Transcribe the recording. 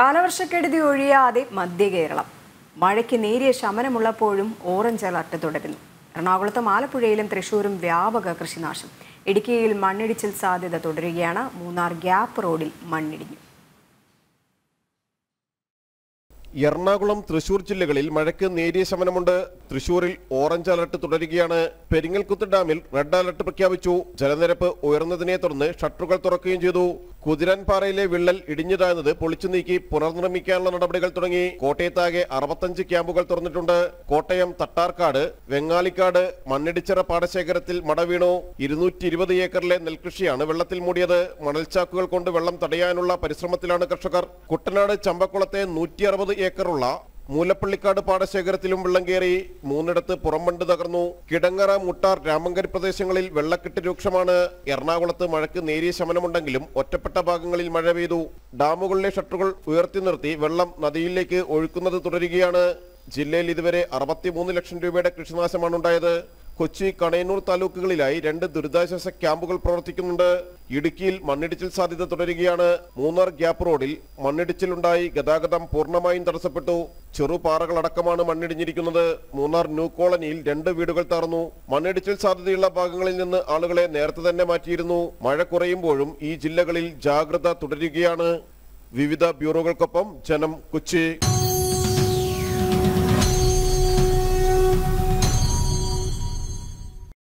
കാലവർഷക്കെടുതി ഒഴിയാതെ മധ്യ കേരളം മഴയ്ക്ക് നേരിയ ശമനമുള്ളപ്പോഴും ഓറഞ്ച് അലർട്ട് തുടരുന്നു എറണാകുളത്തും ആലപ്പുഴയിലും തൃശൂരും വ്യാപക കൃഷിനാശം ഇടുക്കിയിൽ മണ്ണിടിച്ചിൽ സാധ്യത തുടരുകയാണ് മൂന്നാർ ഗ്യാപ്പ് റോഡിൽ മണ്ണിടിഞ്ഞു എറണാകുളം തൃശൂർ ജില്ലകളിൽ മഴയ്ക്ക് നേരിയ ശമനമുണ്ട് തൃശൂരിൽ ഓറഞ്ച് അലർട്ട് തുടരുകയാണ് പെരിങ്ങൽകുത്ത് ഡാമിൽ റെഡ് അലർട്ട് പ്രഖ്യാപിച്ചു ജലനിരപ്പ് ഉയർന്നതിനെ തുടർന്ന് ഷട്ടറുകൾ തുറക്കുകയും ചെയ്തു കുതിരാൻപാറയിലെ വിള്ളൽ ഇടിഞ്ഞു താഴ്ന്നത് പൊളിച്ചു നീക്കി പുനർനിർമ്മിക്കാനുള്ള നടപടികൾ തുടങ്ങി കോട്ടയത്താകെ അറുപത്തഞ്ച് ക്യാമ്പുകൾ തുറന്നിട്ടുണ്ട് കോട്ടയം തട്ടാർക്കാട് വെങ്ങാലിക്കാട് മണ്ണിടിച്ചിറ പാടശേഖരത്തിൽ മട വീണു ഇരുന്നൂറ്റി ഇരുപത് ഏക്കറിലെ നെൽകൃഷിയാണ് വെള്ളത്തിൽ മൂടിയത് മണൽച്ചാക്കുകൾ കൊണ്ട് വെള്ളം തടയാനുള്ള പരിശ്രമത്തിലാണ് കർഷകർ കുട്ടനാട് ചമ്പക്കുളത്തെ നൂറ്റി അറുപത് ഏക്കറുള്ള മൂലപ്പള്ളിക്കാട് പാടശേഖരത്തിലും വെള്ളം കയറി മൂന്നിടത്ത് പുറംബണ്ട് തകർന്നു കിടങ്ങറ മുട്ടാർ രാമങ്കരി പ്രദേശങ്ങളിൽ വെള്ളക്കെട്ട് രൂക്ഷമാണ് എറണാകുളത്ത് മഴയ്ക്ക് നേരിയ ശമനമുണ്ടെങ്കിലും ഒറ്റപ്പെട്ട ഭാഗങ്ങളിൽ മഴ പെയ്തു ഡാമുകളിലെ ഷട്ടറുകൾ ഉയർത്തി നിർത്തി വെള്ളം നദിയിലേക്ക് ഒഴുക്കുന്നത് തുടരുകയാണ് ജില്ലയിൽ ഇതുവരെ അറുപത്തിമൂന്ന് ലക്ഷം രൂപയുടെ കൃഷിനാശമാണ് ഉണ്ടായത് കൊച്ചി കണയന്നൂർ താലൂക്കുകളിലായി രണ്ട് ദുരിതാശ്വാസ ക്യാമ്പുകൾ പ്രവർത്തിക്കുന്നുണ്ട് ഇടുക്കിയിൽ മണ്ണിടിച്ചിൽ സാധ്യത തുടരുകയാണ് മൂന്നാർ ഗ്യാപ്പ് റോഡിൽ മണ്ണിടിച്ചിലുണ്ടായി ഗതാഗതം പൂർണ്ണമായും തടസ്സപ്പെട്ടു ചെറുപാറകളടക്കമാണ് മണ്ണിടിഞ്ഞിരിക്കുന്നത് മൂന്നാർ ന്യൂ കോളനിയിൽ രണ്ട് വീടുകൾ തകർന്നു മണ്ണിടിച്ചിൽ സാധ്യതയുള്ള ഭാഗങ്ങളിൽ നിന്ന് ആളുകളെ നേരത്തെ തന്നെ മാറ്റിയിരുന്നു മഴ കുറയുമ്പോഴും ഈ ജില്ലകളിൽ ജാഗ്രത തുടരുകയാണ് വിവിധ ബ്യൂറോകൾക്കൊപ്പം ജനം കൊച്ചി